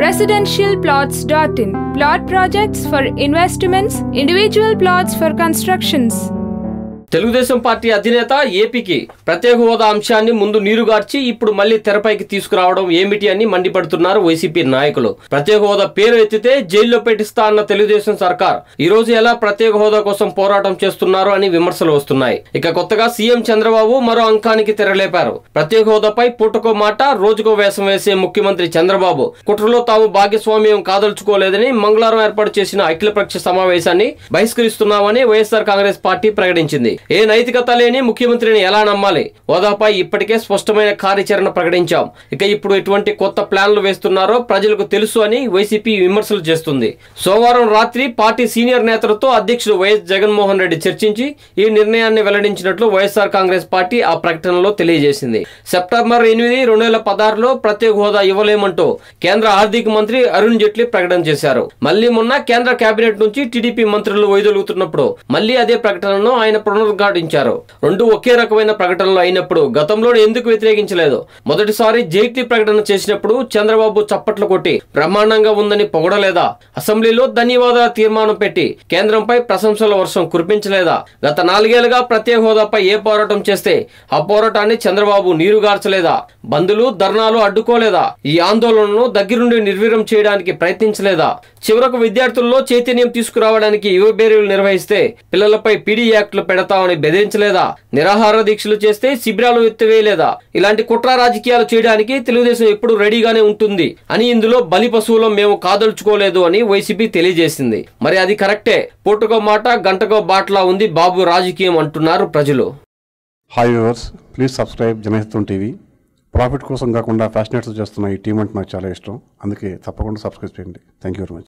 residentialplots.in. Plot projects for investments, individual plots for constructions. Telugu Desam party అధినేత ఏపీకి ప్రత్యేక హోదా అంశాన్ని ముందు నీరుగార్చి ఇప్పుడు మళ్లీ తెరపైకి తీసుకురావడం ఏమిటి అని మండిపడుతున్నారు వైసీపీ నాయకులు ప్రత్యేక హోదా పేరు ఎత్తితే జైల్లో పెట్టిస్తా అన్న తెలుగుదేశం సర్కార్ ఈ రోజు ఎలా ప్రత్యేక హోదా కోసం పోరాటం చేస్తున్నారు అని విమర్శలు వస్తున్నాయి ఇక కొత్తగా సీఎం చంద్రబాబు మరో అంకానికి తెరలేపారు ప్రత్యేక హోదాపై పూటకో మాట రోజుకో వేషం వేసే ముఖ్యమంత్రి చంద్రబాబు కుట్రలో తాము భాగస్వామ్యం కాదలుచుకోలేదని మంగళవారం ఏర్పాటు చేసిన అఖిలపక్ష సమావేశాన్ని బహిష్కరిస్తున్నామని వైఎస్ఆర్ కాంగ్రెస్ పార్టీ ప్రకటించింది ఏ నైతికత లేని ముఖ్యమంత్రిని ఎలా నమ్మాలి హోదాపై ఇప్పటికే స్పష్టమైన కార్యాచరణ ప్రకటించాం ఇక ఇప్పుడు ఎటువంటి కొత్త ప్లాన్లు వేస్తున్నారో ప్రజలకు తెలుసు అని వైసీపీ విమర్శలు చేస్తుంది సోమవారం రాత్రి పార్టీ సీనియర్ నేతలతో అధ్యక్షుడు వైఎస్ జగన్మోహన్ రెడ్డి చర్చించి ఈ నిర్ణయాన్ని వెల్లడించినట్లు వైఎస్ఆర్ కాంగ్రెస్ పార్టీ ఆ ప్రకటనలో తెలియజేసింది సెప్టెంబర్ ఎనిమిది రెండు వేల పదహారులో ప్రత్యేక హోదా ఇవ్వలేమంటూ కేంద్ర ఆర్థిక మంత్రి అరుణ్ జైట్లీ ప్రకటన చేశారు మళ్లీ మొన్న కేంద్ర కేబినెట్ నుంచి టీడీపీ మంత్రులు వైదొలుగుతున్నప్పుడు మళ్లీ అదే ప్రకటనను ఆయన పునరుద్ఘాటించారు రెండు ఒకే రకమైన ప్రకటనలు అయినప్పుడు గతంలో ఎందుకు వ్యతిరేకించలేదు మొదటిసారి జైట్లీ ప్రకటన చేసినప్పుడు చంద్రబాబు చప్పట్లు కొట్టి బ్రహ్మాండంగా ఉందని పొగడలేదా అసెంబ్లీలో ధన్యవాదాల తీర్మానం పెట్టి కేంద్రంపై ప్రశంసల వర్షం కురిపించలేదా గత నాలుగేళ్లుగా ప్రత్యేక హోదాపై ఏ పోరాటం చేస్తే ఆ పోరాటాన్ని చంద్రబాబు నీరుగార్చలేదా బంధులు ధర్నాలు అడ్డుకోలేదా ఈ ఆందోళనను దగ్గరుండి నిర్వీర్యం చేయడానికి ప్రయత్నించలేదా చివరకు విద్యార్థుల్లో చైతన్యం తీసుకురావడానికి యువ బేరీలు నిర్వహిస్తే పిల్లలపై పీడీ యాక్టులు పెడతామని బెదిరించలేదా నిరాహార దీక్షలు చేస్తే శిబిరాలు ఎత్తివేయలేదా ఇలాంటి కుట్ర రాజకీయాలు చేయడానికి తెలుగుదేశం ఎప్పుడు రెడీగానే ఉంటుంది అని ఇందులో బలి పశువులో మేము కాదలుచుకోలేదు అని వైసీపీ తెలియజేసింది మరి అది కరెక్టే పూటకో మాట గంటకో బాటలా ఉంది బాబు రాజకీయం అంటున్నారు ప్రజలు hi viewers please subscribe Janahitam TV profit కోసం కాకుండా ఫ్యాషనేట్స్ చేస్తున్న ఈ టీం అంటే నాకు చాలా ఇష్టం అందుకే తప్పకుండా సబ్స్క్రైబ్ చేయండి థ్యాంక్ యూ వెరీ మచ్